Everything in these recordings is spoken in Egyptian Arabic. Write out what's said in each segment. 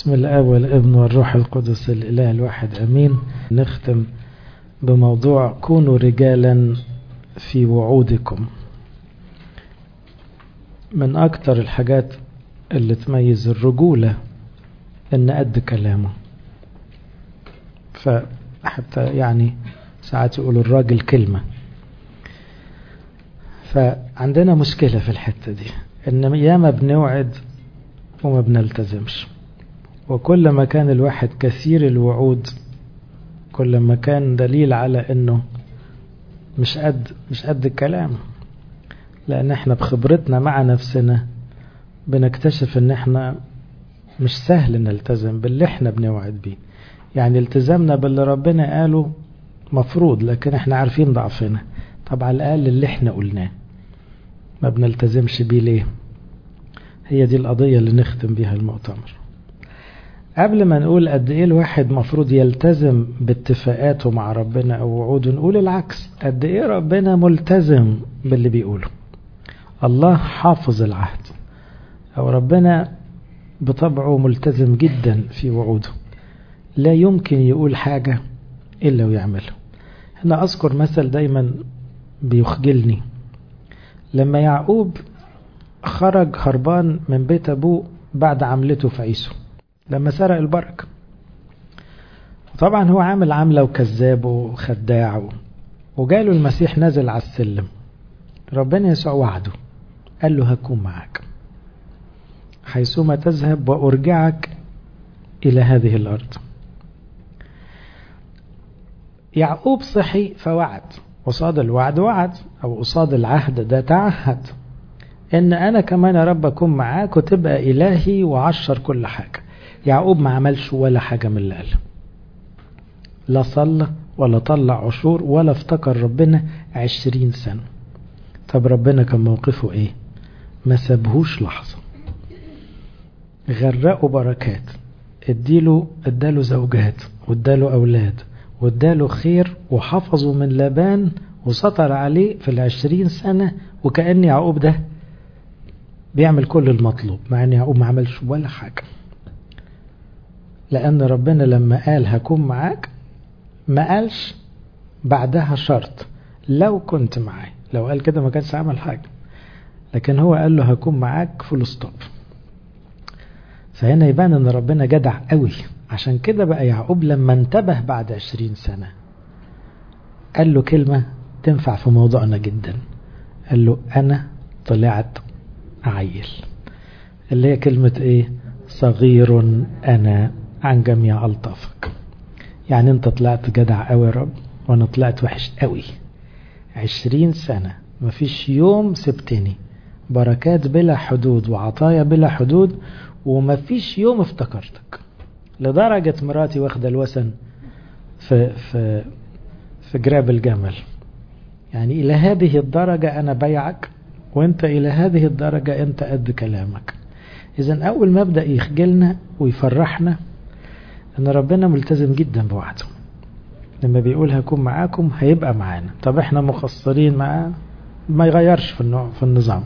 بسم الاب والابن والروح القدس الاله الواحد امين نختم بموضوع كونوا رجالا في وعودكم من اكتر الحاجات اللي تميز الرجولة ان قد كلامه فحتى يعني ساعات يقولوا الراجل كلمة فعندنا مشكلة في الحتة دي ان ياما بنوعد وما بنلتزمش وكل ما كان الواحد كثير الوعود كل ما كان دليل على انه مش قد مش قد الكلام لان احنا بخبرتنا مع نفسنا بنكتشف ان احنا مش سهل نلتزم باللي احنا بنوعد بيه يعني التزامنا باللي ربنا قاله مفروض لكن احنا عارفين ضعفنا طب على الاقل اللي احنا قلناه ما بنلتزمش بيه ليه هي دي القضية اللي نختم بيها المؤتمر قبل ما نقول قد ايه الواحد مفروض يلتزم باتفاقاته مع ربنا او وعوده نقول العكس قد ايه ربنا ملتزم باللي بيقوله الله حافظ العهد او ربنا بطبعه ملتزم جدا في وعوده لا يمكن يقول حاجة الا ويعملها هنا اذكر مثل دايما بيخجلني لما يعقوب خرج هربان من بيت ابوه بعد عملته في عيسو لما سرق البركة طبعا هو عامل عملة وكذاب وخداع وجاله المسيح نزل على السلم ربنا يسوع وعده قال له هكون معك حيثما تذهب وأرجعك إلى هذه الأرض يعقوب صحي فوعد قصاد الوعد وعد أو قصاد العهد ده تعهد إن أنا كمان يا رب أكون معاك وتبقى إلهي وعشر كل حاجة يعقوب ما عملش ولا حاجة من اللي قاله لا صلى ولا طلع عشور ولا افتكر ربنا عشرين سنة طب ربنا كان موقفه ايه ما سابهوش لحظة غرقوا بركات اديله اداله زوجات واداله اولاد واداله خير وحفظوا من لبان وسطر عليه في العشرين سنة وكأن يعقوب ده بيعمل كل المطلوب مع ان يعقوب ما عملش ولا حاجة لأن ربنا لما قال هكون معاك ما قالش بعدها شرط لو كنت معاي لو قال كده ما كانش عمل حاجة لكن هو قال له هكون معاك فول ستوب فهنا يبان ان ربنا جدع قوي عشان كده بقى يعقوب لما انتبه بعد عشرين سنة قال له كلمة تنفع في موضوعنا جدا قال له انا طلعت عيل اللي هي كلمة ايه صغير انا عن جميع ألطافك يعني انت طلعت جدع قوي يا رب وانا طلعت وحش قوي عشرين سنة مفيش يوم سبتني بركات بلا حدود وعطايا بلا حدود ومفيش يوم افتكرتك لدرجة مراتي واخدة الوسن في, في, في جراب الجمل يعني إلى هذه الدرجة أنا بيعك وانت إلى هذه الدرجة انت قد كلامك إذا أول مبدأ يخجلنا ويفرحنا ان ربنا ملتزم جدا بوعده لما بيقول هكون معاكم هيبقى معانا طب احنا مخصرين معاه ما يغيرش في في النظام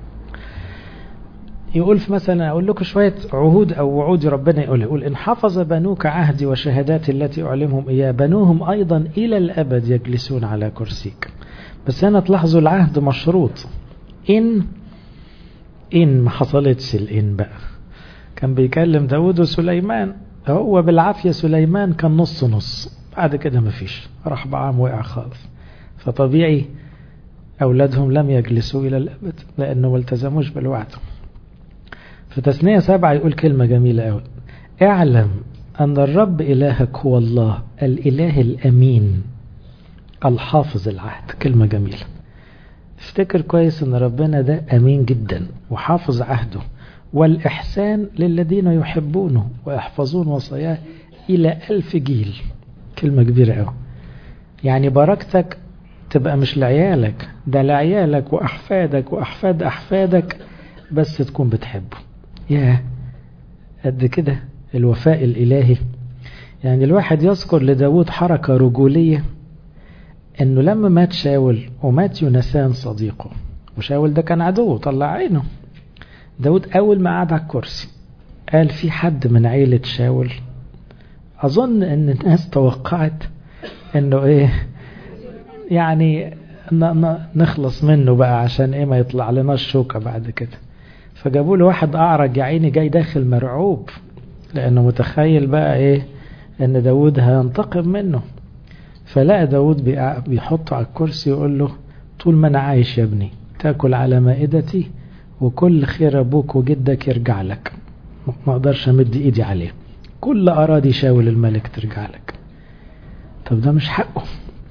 يقول في مثلا اقول لكم شويه عهود او وعود ربنا يقول يقول ان حفظ بنوك عهدي وشهاداتي التي اعلمهم اياه بنوهم ايضا الى الابد يجلسون على كرسيك بس هنا تلاحظوا العهد مشروط ان ان ما حصلتش الان بقى كان بيكلم داود وسليمان هو بالعافية سليمان كان نص نص بعد كده مفيش راح بعام وقع خالص فطبيعي أولادهم لم يجلسوا إلى الأبد لأنه ما التزموش بالوعد في تثنية سبعة يقول كلمة جميلة أوي اعلم أن الرب إلهك هو الله الإله الأمين الحافظ العهد كلمة جميلة افتكر كويس أن ربنا ده أمين جدا وحافظ عهده والإحسان للذين يحبونه ويحفظون وصاياه إلى ألف جيل كلمة كبيرة أوي يعني بركتك تبقى مش لعيالك ده لعيالك وأحفادك وأحفاد أحفادك بس تكون بتحبه يا قد كده الوفاء الإلهي يعني الواحد يذكر لداود حركة رجولية انه لما مات شاول ومات يونسان صديقه وشاول ده كان عدو طلع عينه داود أول ما قعد على الكرسي قال في حد من عيلة شاول أظن أن الناس توقعت أنه إيه يعني نخلص منه بقى عشان إيه ما يطلع لنا الشوكة بعد كده فجابوا له واحد أعرج يا عيني جاي داخل مرعوب لأنه متخيل بقى إيه أن داود هينتقم منه فلقى داود بيحطه على الكرسي ويقول له طول ما أنا عايش يا ابني تاكل على مائدتي وكل خير أبوك وجدك يرجع لك ما أقدرش أمد إيدي عليه كل أراضي شاول الملك ترجع لك طب ده مش حقه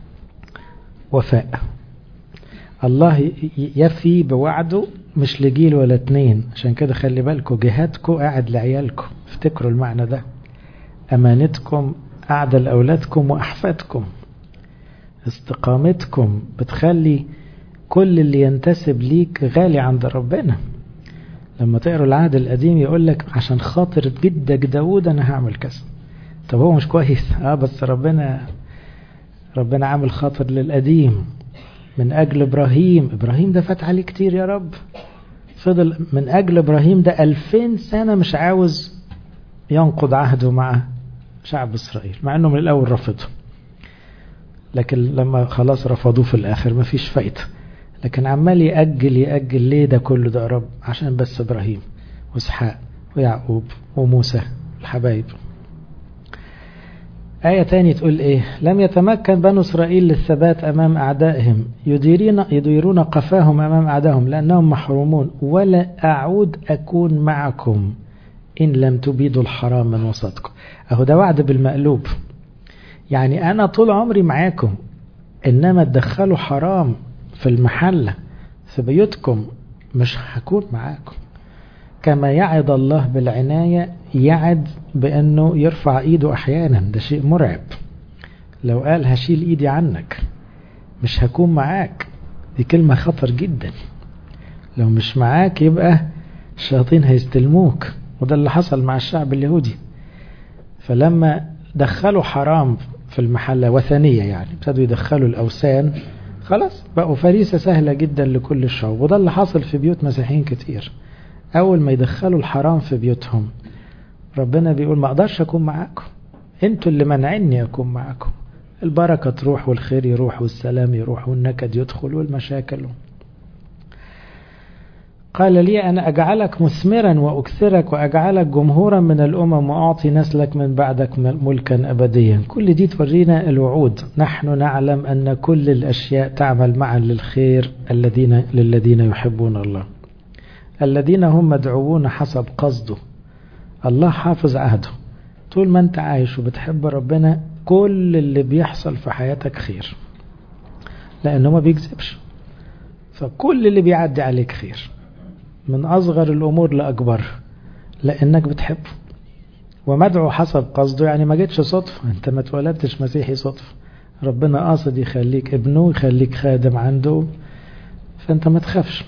وفاء الله يفي بوعده مش لجيل ولا اتنين عشان كده خلي بالكم جهادكم قاعد لعيالكم افتكروا المعنى ده أمانتكم قاعدة لأولادكم وأحفادكم استقامتكم بتخلي كل اللي ينتسب ليك غالي عند ربنا لما تقروا العهد القديم يقول لك عشان خاطر جدك داود انا هعمل كذا طب هو مش كويس اه بس ربنا ربنا عامل خاطر للقديم من اجل ابراهيم ابراهيم ده فات عليه كتير يا رب فضل من اجل ابراهيم ده الفين سنة مش عاوز ينقض عهده مع شعب اسرائيل مع انه من الاول رفضه لكن لما خلاص رفضوه في الاخر مفيش فايده لكن عمال يأجل يأجل ليه ده كله ده يا رب عشان بس إبراهيم وإسحاق ويعقوب وموسى الحبايب آية تاني تقول إيه لم يتمكن بنو إسرائيل للثبات أمام أعدائهم يديرون, يديرون قفاهم أمام أعدائهم لأنهم محرومون ولا أعود أكون معكم إن لم تبيدوا الحرام من وسطكم أهو ده وعد بالمقلوب يعني أنا طول عمري معاكم إنما تدخلوا حرام في المحلة في بيوتكم مش هكون معاكم كما يعد الله بالعناية يعد بأنه يرفع إيده أحيانا ده شيء مرعب لو قال هشيل إيدي عنك مش هكون معاك دي كلمة خطر جدا لو مش معاك يبقى الشياطين هيستلموك وده اللي حصل مع الشعب اليهودي فلما دخلوا حرام في المحلة وثنية يعني ابتدوا يدخلوا الأوثان خلاص بقوا فريسة سهلة جدا لكل الشعوب وده اللي حصل في بيوت مسيحيين كتير أول ما يدخلوا الحرام في بيوتهم ربنا بيقول ما أقدرش أكون معاكم أنتوا اللي منعني أكون معاكم البركة تروح والخير يروح والسلام يروح والنكد يدخل والمشاكل قال لي أنا أجعلك مثمرا وأكثرك وأجعلك جمهورا من الأمم وأعطي نسلك من بعدك ملكا أبديا كل دي تورينا الوعود نحن نعلم أن كل الأشياء تعمل معا للخير الذين للذين يحبون الله الذين هم مدعوون حسب قصده الله حافظ عهده طول ما أنت عايش وبتحب ربنا كل اللي بيحصل في حياتك خير لأنه ما بيكذبش فكل اللي بيعدي عليك خير من أصغر الأمور لأكبر لأنك بتحبه ومدعو حسب قصده يعني ما جتش صدفة أنت ما اتولدتش مسيحي صدفة ربنا قاصد يخليك ابنه يخليك خادم عنده فأنت ما تخافش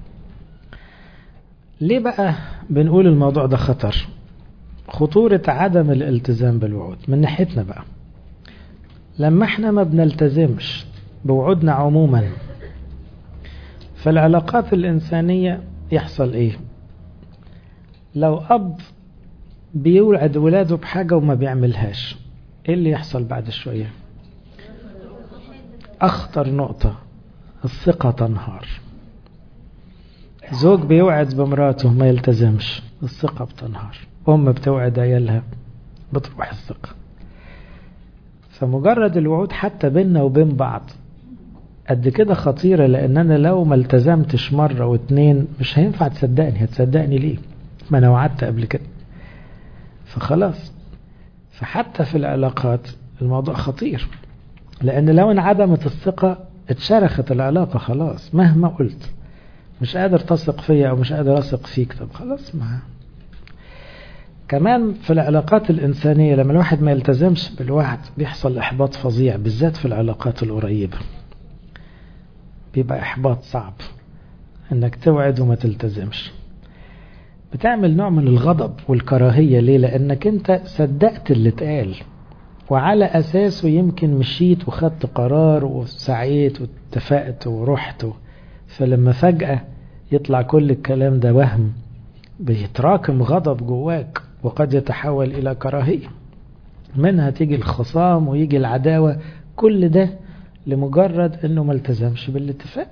ليه بقى بنقول الموضوع ده خطر خطورة عدم الالتزام بالوعود من ناحيتنا بقى لما احنا ما بنلتزمش بوعودنا عموما فالعلاقات الإنسانية يحصل ايه لو اب بيوعد ولاده بحاجة وما بيعملهاش ايه اللي يحصل بعد شوية اخطر نقطة الثقة تنهار زوج بيوعد بمراته ما يلتزمش الثقة بتنهار ام بتوعد عيالها بتروح الثقة فمجرد الوعود حتى بيننا وبين بعض قد كده خطيرة لأن أنا لو ما التزمتش مرة واتنين مش هينفع تصدقني هتصدقني ليه ما أنا وعدت قبل كده فخلاص فحتى في العلاقات الموضوع خطير لأن لو انعدمت الثقة اتشرخت العلاقة خلاص مهما قلت مش قادر تثق فيا أو مش قادر أثق فيك طب خلاص ما كمان في العلاقات الإنسانية لما الواحد ما يلتزمش بالوعد بيحصل إحباط فظيع بالذات في العلاقات القريبة بيبقى إحباط صعب إنك توعد وما تلتزمش بتعمل نوع من الغضب والكراهية ليه لأنك أنت صدقت اللي اتقال وعلى أساسه يمكن مشيت وخدت قرار وسعيت واتفقت ورحت فلما فجأة يطلع كل الكلام ده وهم بيتراكم غضب جواك وقد يتحول إلى كراهية منها تيجي الخصام ويجي العداوة كل ده لمجرد انه ما التزمش بالاتفاق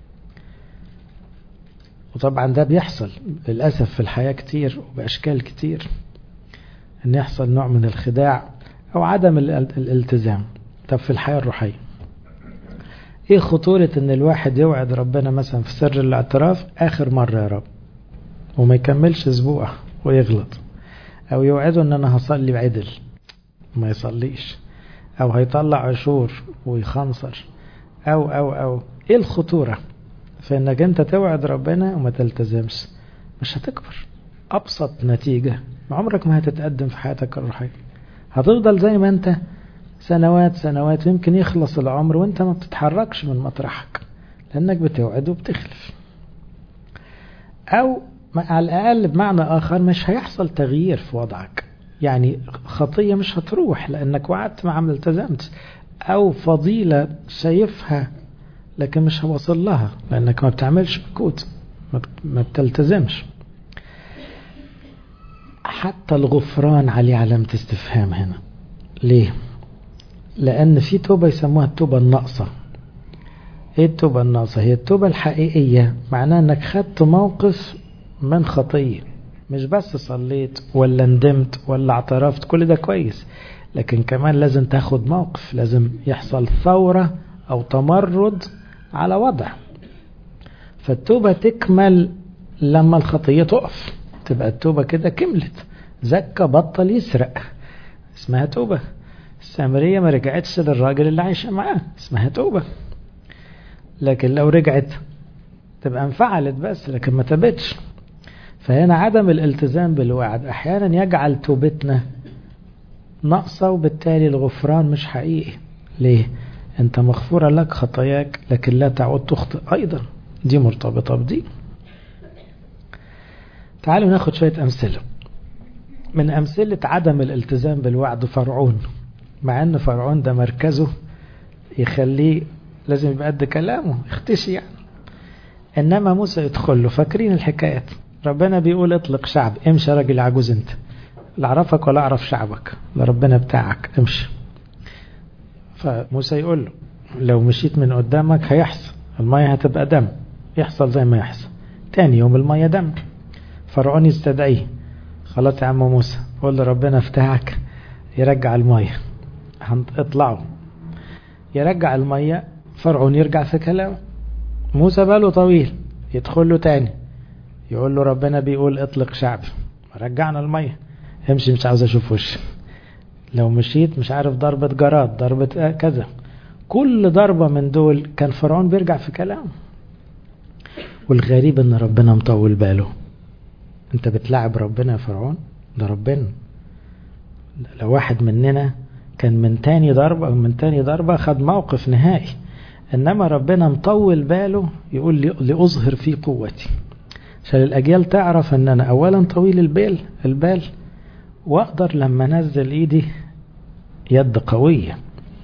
وطبعا ده بيحصل للأسف في الحياة كتير وبأشكال كتير ان يحصل نوع من الخداع او عدم الالتزام طب في الحياة الروحية ايه خطورة ان الواحد يوعد ربنا مثلا في سر الاعتراف اخر مرة يا رب وما يكملش اسبوع ويغلط او يوعده ان انا هصلي بعدل ما يصليش او هيطلع عشور ويخنصر او او او ايه الخطورة في انك انت توعد ربنا وما تلتزمش مش هتكبر ابسط نتيجة عمرك ما هتتقدم في حياتك الروحية هتفضل زي ما انت سنوات سنوات يمكن يخلص العمر وانت ما بتتحركش من مطرحك لانك بتوعد وبتخلف او على الاقل بمعنى اخر مش هيحصل تغيير في وضعك يعني خطية مش هتروح لانك وعدت ما عم التزمت او فضيلة شايفها لكن مش هوصل لها لانك ما بتعملش مجهود ما بتلتزمش حتى الغفران عليه علامة استفهام هنا ليه لأن في توبة يسموها التوبة الناقصة ايه التوبة الناقصة هي التوبة الحقيقية معناها انك خدت موقف من خطية مش بس صليت ولا ندمت ولا اعترفت كل ده كويس لكن كمان لازم تاخد موقف لازم يحصل ثورة او تمرد على وضع فالتوبة تكمل لما الخطية تقف تبقى التوبة كده كملت زكى بطل يسرق اسمها توبة السامرية ما رجعتش للراجل اللي عايشة معاه اسمها توبة لكن لو رجعت تبقى انفعلت بس لكن ما تبتش فهنا عدم الالتزام بالوعد احيانا يجعل توبتنا ناقصة وبالتالي الغفران مش حقيقي ليه انت مغفورة لك خطاياك لكن لا تعود تخطئ ايضا دي مرتبطة بدي تعالوا ناخد شوية امثلة من امثلة عدم الالتزام بالوعد فرعون مع ان فرعون ده مركزه يخليه لازم يبقى قد كلامه اختشي يعني انما موسى يدخل له فاكرين الحكايات ربنا بيقول اطلق شعب امشي راجل عجوز انت لا اعرفك ولا اعرف شعبك لا ربنا بتاعك امشي فموسى يقول له لو مشيت من قدامك هيحصل المية هتبقى دم يحصل زي ما يحصل تاني يوم المية دم فرعون يستدعيه خلاص يا عم موسى قول له ربنا بتاعك يرجع المية اطلعوا يرجع المية فرعون يرجع في كلامه موسى باله طويل يدخل له تاني يقول له ربنا بيقول اطلق شعب رجعنا المية امشي مش عاوز اشوف وش لو مشيت مش عارف ضربة جراد ضربة كذا كل ضربة من دول كان فرعون بيرجع في كلامه والغريب ان ربنا مطول باله انت بتلعب ربنا يا فرعون ده ربنا لو واحد مننا كان من تاني ضربة أو من تاني ضربة خد موقف نهائي إنما ربنا مطول باله يقول لي لأظهر في قوتي عشان الأجيال تعرف أن أنا أولا طويل البال البال وأقدر لما أنزل إيدي يد قوية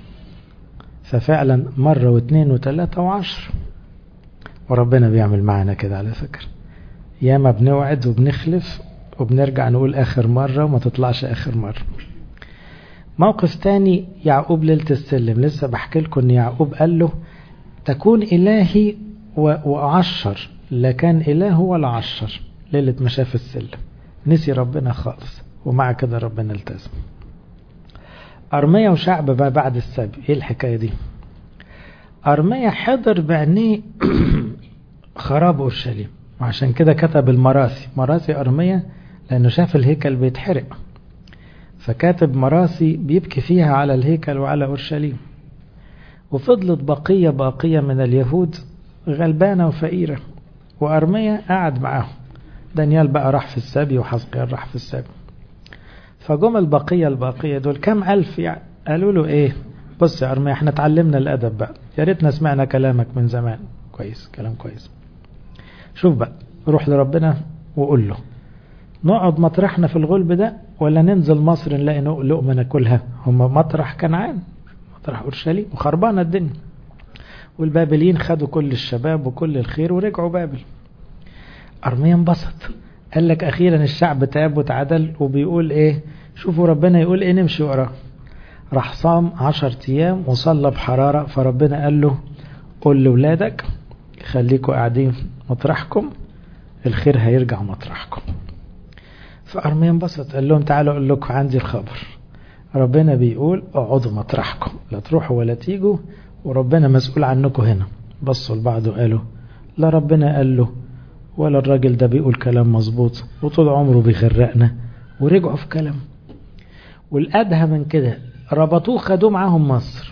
ففعلا مرة واثنين وثلاثة وعشر وربنا بيعمل معنا كده على فكرة ياما بنوعد وبنخلف وبنرجع نقول آخر مرة وما تطلعش آخر مرة موقف تاني يعقوب ليلة السلم لسه بحكي لكم ان يعقوب قال له تكون إلهي وأعشر لا كان إله ولا عشر ليلة ما شاف السلم نسي ربنا خالص ومع كده ربنا التزم أرمية وشعب بقى بعد السبي ايه الحكاية دي أرمية حضر بعينيه خراب أورشليم وعشان كده كتب المراسي مراسي أرمية لأنه شاف الهيكل بيتحرق فكاتب مراسي بيبكي فيها على الهيكل وعلى أورشليم وفضلت بقية باقية من اليهود غلبانة وفقيرة وأرمية قعد معاهم دانيال بقى راح في السبي وحزقيال راح في السبي فجم البقية الباقية دول كم ألف يعني قالوا له إيه بص يا أرمية احنا اتعلمنا الأدب بقى يا ريتنا سمعنا كلامك من زمان كويس كلام كويس شوف بقى روح لربنا وقول له نقعد مطرحنا في الغلب ده ولا ننزل مصر نلاقي لقمة ناكلها هم مطرح كنعان مطرح أورشليم وخربانة الدنيا والبابليين خدوا كل الشباب وكل الخير ورجعوا بابل أرميا انبسط قال لك أخيرا الشعب تاب وتعدل وبيقول إيه شوفوا ربنا يقول إيه نمشي وراه راح صام عشر أيام وصلى بحرارة فربنا قال له قول لولادك خليكوا قاعدين مطرحكم الخير هيرجع مطرحكم فأرميا انبسط قال لهم تعالوا أقول لكم عندي الخبر ربنا بيقول اقعدوا مطرحكم لا تروحوا ولا تيجوا وربنا مسؤول عنكم هنا بصوا لبعض وقالوا لا ربنا قال له ولا الراجل ده بيقول كلام مظبوط وطول عمره بيغرقنا ورجعوا في كلام والأدهى من كده ربطوه خدوه معاهم مصر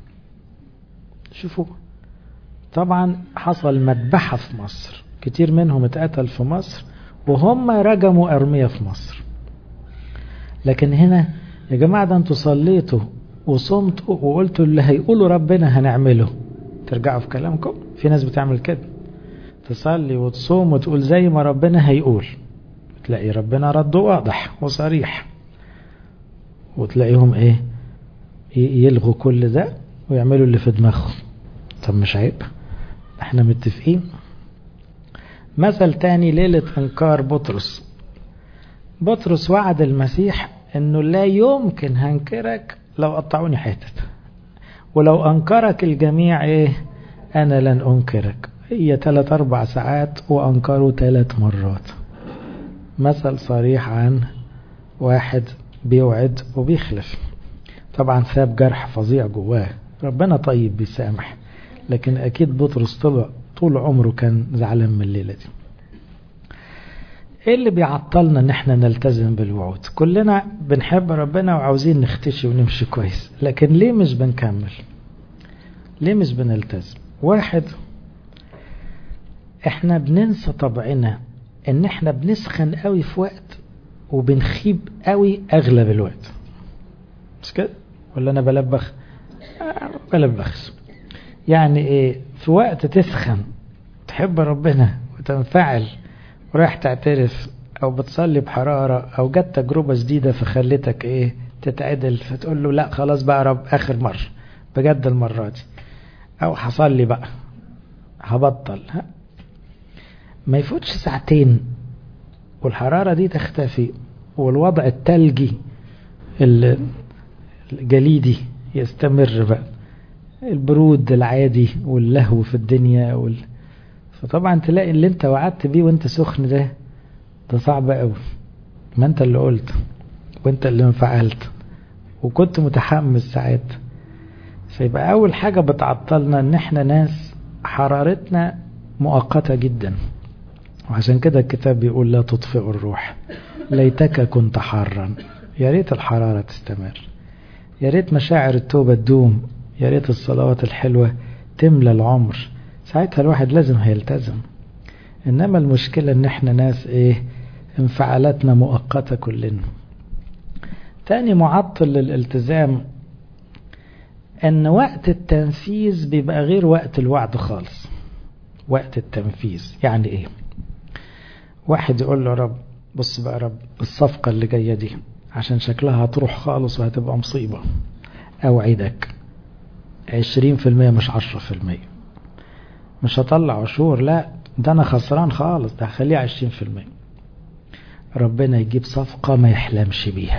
شوفوا طبعا حصل مذبحة في مصر كتير منهم اتقتل في مصر وهم رجموا أرمية في مصر لكن هنا يا جماعة ده انتوا صليتوا وصمتوا وقلتوا اللي هيقولوا ربنا هنعمله ترجعوا في كلامكم في ناس بتعمل كده تصلي وتصوم وتقول زي ما ربنا هيقول تلاقي ربنا رده واضح وصريح وتلاقيهم ايه يلغوا كل ده ويعملوا اللي في دماغهم طب مش عيب احنا متفقين مثل تاني ليلة انكار بطرس بطرس وعد المسيح انه لا يمكن هنكرك لو قطعوني حتت ولو انكرك الجميع ايه انا لن انكرك هي ثلاث اربع ساعات وانكروا ثلاث مرات مثل صريح عن واحد بيوعد وبيخلف طبعا ساب جرح فظيع جواه ربنا طيب بيسامح لكن اكيد بطرس طلع طول عمره كان زعلان من الليله دي ايه اللي بيعطلنا ان احنا نلتزم بالوعود كلنا بنحب ربنا وعاوزين نختشي ونمشي كويس لكن ليه مش بنكمل ليه مش بنلتزم واحد احنا بننسى طبعنا ان احنا بنسخن قوي في وقت وبنخيب قوي اغلب الوقت مش كده ولا انا بلبخ آه بلبخش يعني ايه في وقت تسخن تحب ربنا وتنفعل ورايح تعترف او بتصلي بحرارة او جت تجربة جديدة فخلتك ايه تتعدل فتقول له لا خلاص بقى رب اخر مرة بجد المرة دي او حصل لي بقى هبطل ها ما يفوتش ساعتين والحرارة دي تختفي والوضع التلجي الجليدي يستمر بقى البرود العادي واللهو في الدنيا وال... فطبعا تلاقي اللي انت وعدت بيه وانت سخن ده ده صعب قوي ما انت اللي قلت وانت اللي انفعلت وكنت متحمس ساعات فيبقى اول حاجة بتعطلنا ان احنا ناس حرارتنا مؤقتة جدا وعشان كده الكتاب بيقول لا تطفئوا الروح ليتك كنت حارا يا ريت الحرارة تستمر يا ريت مشاعر التوبة تدوم يا ريت الصلوات الحلوة تملى العمر ساعتها الواحد لازم هيلتزم انما المشكلة ان احنا ناس ايه انفعالاتنا مؤقتة كلنا تاني معطل للالتزام ان وقت التنفيذ بيبقى غير وقت الوعد خالص وقت التنفيذ يعني ايه واحد يقول له رب بص بقى رب الصفقة اللي جاية دي عشان شكلها هتروح خالص وهتبقى مصيبة اوعدك عشرين في المية مش عشرة في المية مش هطلع عشور لا ده انا خسران خالص ده هخليه عشرين في المية ربنا يجيب صفقة ما يحلمش بيها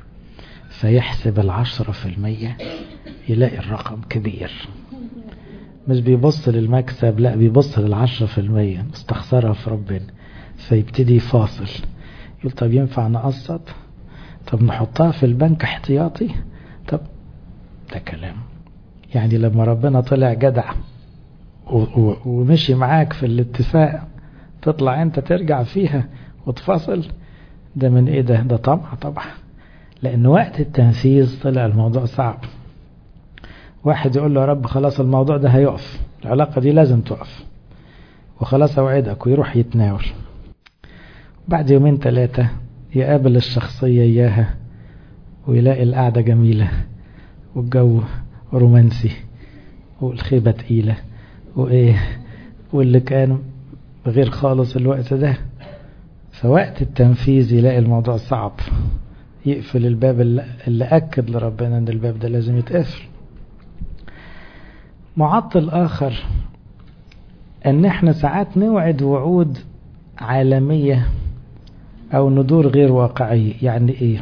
فيحسب العشرة في المية يلاقي الرقم كبير مش بيبص للمكسب لا بيبص للعشرة في المية مستخسرها في ربنا فيبتدي يفاصل يقول طب ينفع نقسط طب نحطها في البنك احتياطي طب ده كلام يعني لما ربنا طلع جدع ومشي معاك في الاتفاق تطلع انت ترجع فيها وتفاصل ده من ايه ده ده طمع طبعا لان وقت التنفيذ طلع الموضوع صعب واحد يقول له يا رب خلاص الموضوع ده هيقف العلاقة دي لازم تقف وخلاص اوعدك ويروح يتناول بعد يومين ثلاثة يقابل الشخصية إياها ويلاقي القعدة جميلة والجو رومانسي والخيبة تقيلة وإيه واللي كان غير خالص الوقت ده فوقت التنفيذ يلاقي الموضوع صعب يقفل الباب اللي أكد لربنا أن الباب ده لازم يتقفل معطل آخر أن احنا ساعات نوعد وعود عالمية أو ندور غير واقعية يعني إيه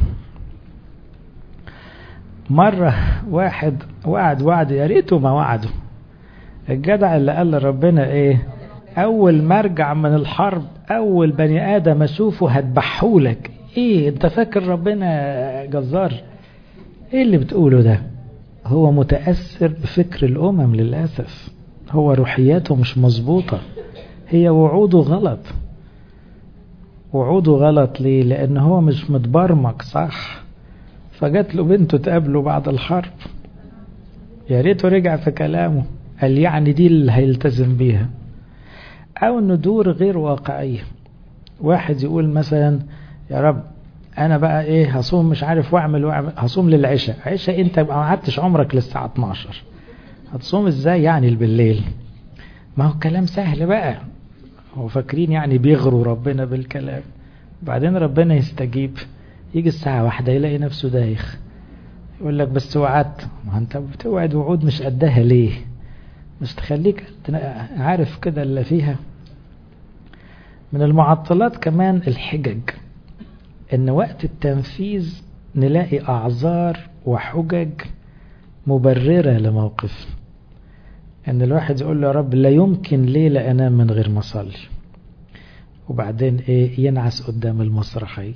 مرة واحد وعد وعد يا ريته ما وعده الجدع اللي قال لربنا ايه اول ما ارجع من الحرب اول بني ادم اشوفه هذبحهولك ايه انت فاكر ربنا جزار ايه اللي بتقوله ده هو متأثر بفكر الامم للأسف هو روحياته مش مظبوطة هي وعوده غلط وعوده غلط ليه لان هو مش متبرمج صح فجات له بنته تقابله بعد الحرب يا ريته رجع في كلامه قال يعني دي اللي هيلتزم بيها او ندور غير واقعية واحد يقول مثلا يا رب انا بقى ايه هصوم مش عارف واعمل واعمل هصوم للعشاء عشاء انت ما قعدتش عمرك للساعة 12 هتصوم ازاي يعني بالليل ما هو كلام سهل بقى هو فاكرين يعني بيغروا ربنا بالكلام بعدين ربنا يستجيب يجي الساعة واحدة يلاقي نفسه دايخ يقول لك بس وعدت ما انت بتوعد وعود مش قدها ليه مش تخليك عارف كده اللي فيها من المعطلات كمان الحجج ان وقت التنفيذ نلاقي اعذار وحجج مبررة لموقف ان الواحد يقول له يا رب لا يمكن ليلة انام من غير ما اصلي وبعدين ايه ينعس قدام المسرحية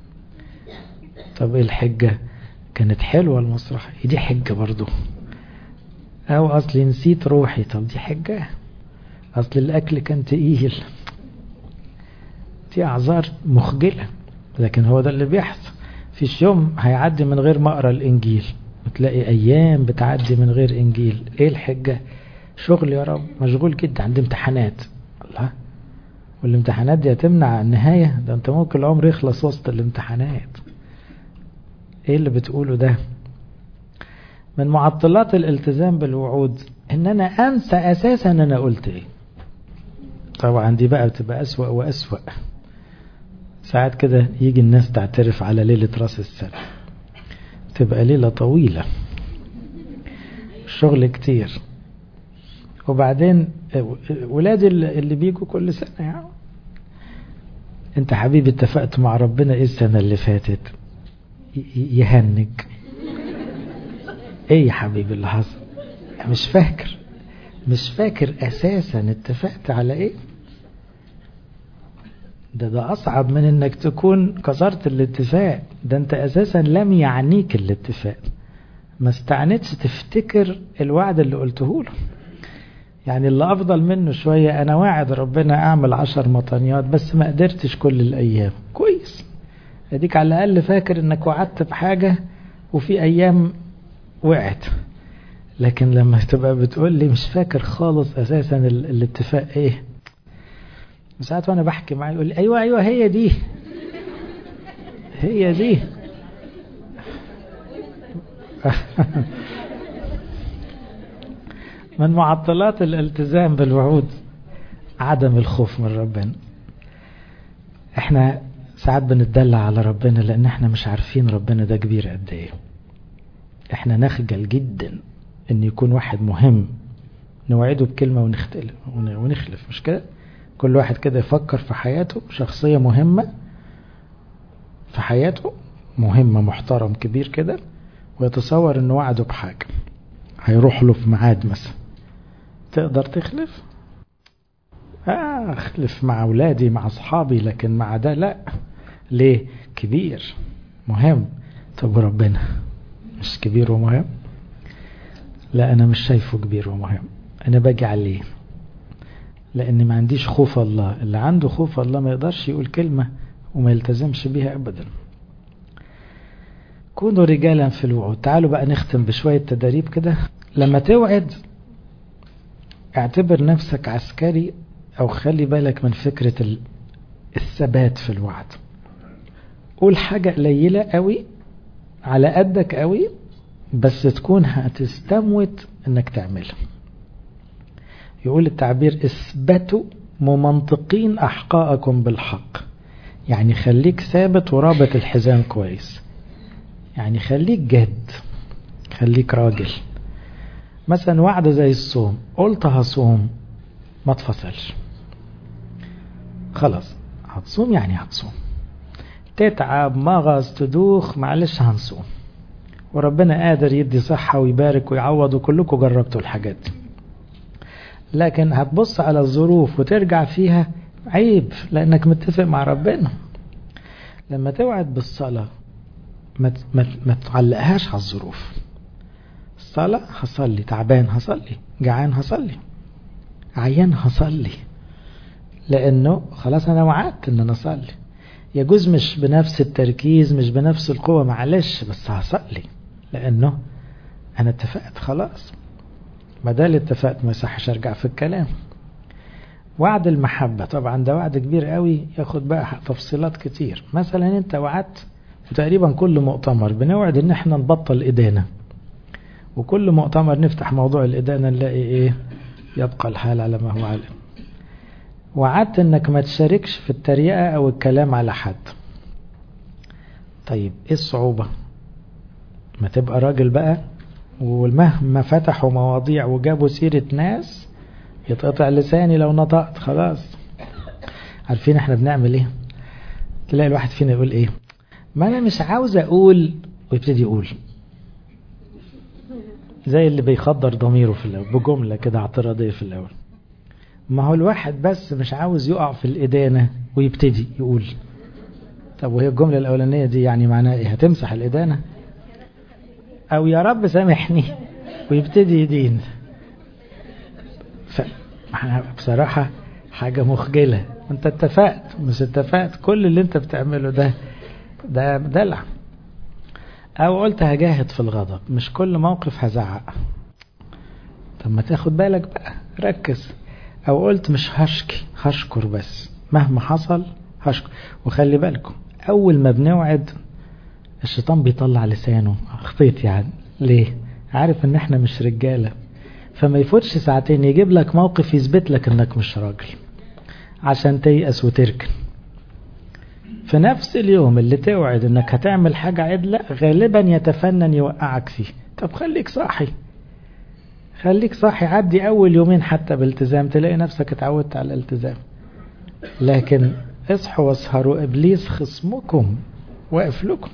طب ايه الحجة كانت حلوة المسرحية دي حجة برضو او اصلي نسيت روحي طب دي حجة اصل الاكل كان تقيل دي اعذار مخجلة لكن هو ده اللي بيحصل فيش يوم هيعدي من غير ما اقرا الانجيل وتلاقي ايام بتعدي من غير انجيل ايه الحجة شغل يا رب مشغول جدا عندي امتحانات الله والامتحانات دي هتمنع النهاية ده انت ممكن العمر يخلص وسط الامتحانات ايه اللي بتقوله ده من معطلات الالتزام بالوعود ان انا انسى اساسا انا قلت ايه طبعا دي بقى بتبقى اسوأ واسوأ ساعات كده يجي الناس تعترف على ليلة راس السنة تبقى ليلة طويلة الشغل كتير وبعدين ولادي اللي بيجوا كل سنة يعني انت حبيبي اتفقت مع ربنا ايه السنة اللي فاتت يهنج ايه يا حبيبي اللي حصل مش فاكر مش فاكر اساسا اتفقت على ايه ده ده اصعب من انك تكون كسرت الاتفاق ده انت اساسا لم يعنيك الاتفاق ما استعنتش تفتكر الوعد اللي قلته له يعني اللي افضل منه شوية انا واعد ربنا اعمل عشر مطانيات بس ما قدرتش كل الايام كويس اديك على الاقل فاكر انك وعدت بحاجة وفي ايام وقعت لكن لما تبقى بتقول لي مش فاكر خالص اساسا الاتفاق ايه ساعات وانا بحكي معاه يقول لي ايوه ايوه هي دي هي دي من معطلات الالتزام بالوعود عدم الخوف من ربنا احنا ساعات بنتدلع على ربنا لان احنا مش عارفين ربنا ده كبير قد ايه احنا نخجل جدا ان يكون واحد مهم نوعده بكلمة ونختلف ونخلف مش كده كل واحد كده يفكر في حياته شخصية مهمة في حياته مهمة محترم كبير كده ويتصور انه وعده بحاجة هيروح له في ميعاد مثلا تقدر تخلف آه اخلف مع اولادي مع اصحابي لكن مع ده لا ليه كبير مهم طب ربنا مش كبير ومهم لا انا مش شايفه كبير ومهم انا باجي عليه لان ما عنديش خوف الله اللي عنده خوف الله ما يقدرش يقول كلمة وما يلتزمش بيها ابدا كونوا رجالا في الوعود تعالوا بقى نختم بشوية تدريب كده لما توعد اعتبر نفسك عسكري او خلي بالك من فكرة الثبات في الوعد قول حاجة قليلة قوي على قدك قوي بس تكون هتستموت انك تعملها يقول التعبير اثبتوا ممنطقين احقاءكم بالحق يعني خليك ثابت ورابط الحزام كويس يعني خليك جد خليك راجل مثلا وعد زي الصوم قلت هصوم ما تفصلش خلاص هتصوم يعني هتصوم تتعب مغص تدوخ معلش هنصوم وربنا قادر يدي صحة ويبارك ويعوض وكلكم جربتوا الحاجات دي لكن هتبص على الظروف وترجع فيها عيب لأنك متفق مع ربنا لما توعد بالصلاة ما ما ما تعلقهاش على الظروف الصلاة هصلي تعبان هصلي جعان هصلي عيان هصلي لأنه خلاص أنا وعدت إن أنا أصلي يجوز مش بنفس التركيز مش بنفس القوة معلش بس هصلي لأنه أنا اتفقت خلاص ما ده اللي اتفقت ما يصحش أرجع في الكلام وعد المحبة طبعا ده وعد كبير قوي ياخد بقى تفصيلات كتير مثلا انت وعدت وتقريبا كل مؤتمر بنوعد ان احنا نبطل إدانة وكل مؤتمر نفتح موضوع الإدانة نلاقي ايه يبقى الحال على ما هو عليه وعدت انك ما تشاركش في التريقة او الكلام على حد طيب ايه الصعوبة ما تبقى راجل بقى ومهما فتحوا مواضيع وجابوا سيرة ناس يتقطع لساني لو نطقت خلاص عارفين احنا بنعمل ايه تلاقي الواحد فينا يقول ايه ما انا مش عاوز اقول ويبتدي يقول زي اللي بيخدر ضميره في الاول بجملة كده اعتراضية في الاول ما هو الواحد بس مش عاوز يقع في الإدانة ويبتدي يقول طب وهي الجملة الأولانية دي يعني معناها إيه هتمسح الإدانة أو يا رب سامحني ويبتدي يدين ف... بصراحة حاجة مخجلة انت اتفقت مش اتفقت كل اللي انت بتعمله ده ده دلع او قلت هجاهد في الغضب مش كل موقف هزعق طب ما تاخد بالك بقى ركز او قلت مش هشكي هشكر بس مهما حصل هشكر وخلي بالكم اول ما بنوعد الشيطان بيطلع لسانه اخطيت يعني ليه عارف ان احنا مش رجاله فما يفوتش ساعتين يجيب لك موقف يثبت لك انك مش راجل عشان تيأس وتركن في نفس اليوم اللي توعد انك هتعمل حاجة عدلة غالبا يتفنن يوقعك فيه طب خليك صاحي خليك صاحي عدي اول يومين حتى بالتزام تلاقي نفسك اتعودت على الالتزام لكن اصحوا واسهروا ابليس خصمكم واقف لكم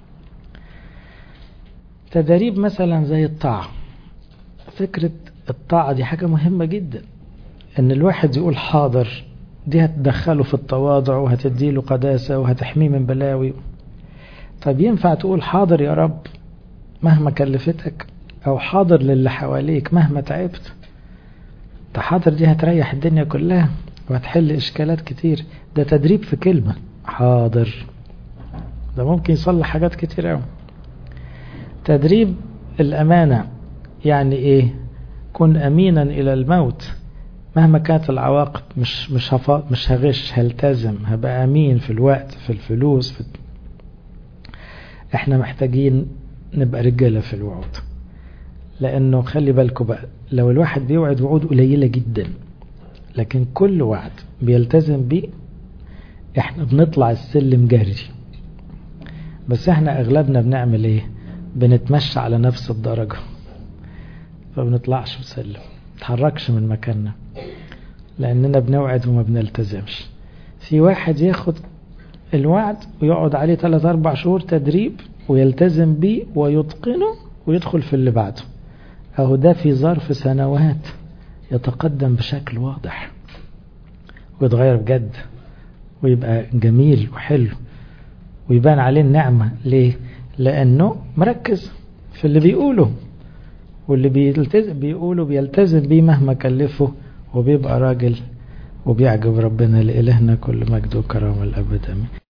تدريب مثلا زي الطاعة فكرة الطاعة دي حاجة مهمة جدا ان الواحد يقول حاضر دي هتدخله في التواضع وهتديله قداسة وهتحميه من بلاوي طب ينفع تقول حاضر يا رب مهما كلفتك او حاضر للي حواليك مهما تعبت حاضر دي هتريح الدنيا كلها وهتحل اشكالات كتير ده تدريب في كلمة حاضر ده ممكن يصلح حاجات كتير قوي تدريب الامانة يعني ايه كن امينا الى الموت مهما كانت العواقب مش مش هفا مش هغش هلتزم هبقى امين في الوقت في الفلوس في احنا محتاجين نبقى رجاله في الوعود لانه خلي بالكم بقى لو الواحد بيوعد وعود قليله جدا لكن كل وعد بيلتزم بيه احنا بنطلع السلم جري بس احنا اغلبنا بنعمل ايه بنتمشى على نفس الدرجه فبنطلعش بسلم نتحركش من مكاننا لأننا بنوعد وما بنلتزمش في واحد ياخد الوعد ويقعد عليه 3 أربع شهور تدريب ويلتزم بيه ويتقنه ويدخل في اللي بعده أهو ده في ظرف سنوات يتقدم بشكل واضح ويتغير بجد ويبقى جميل وحلو ويبان عليه النعمة ليه؟ لأنه مركز في اللي بيقوله واللي بيلتزم بيقوله بيلتزم بيه مهما كلفه وبيبقى راجل وبيعجب ربنا لإلهنا كل مجد وكرامة الأبد أمين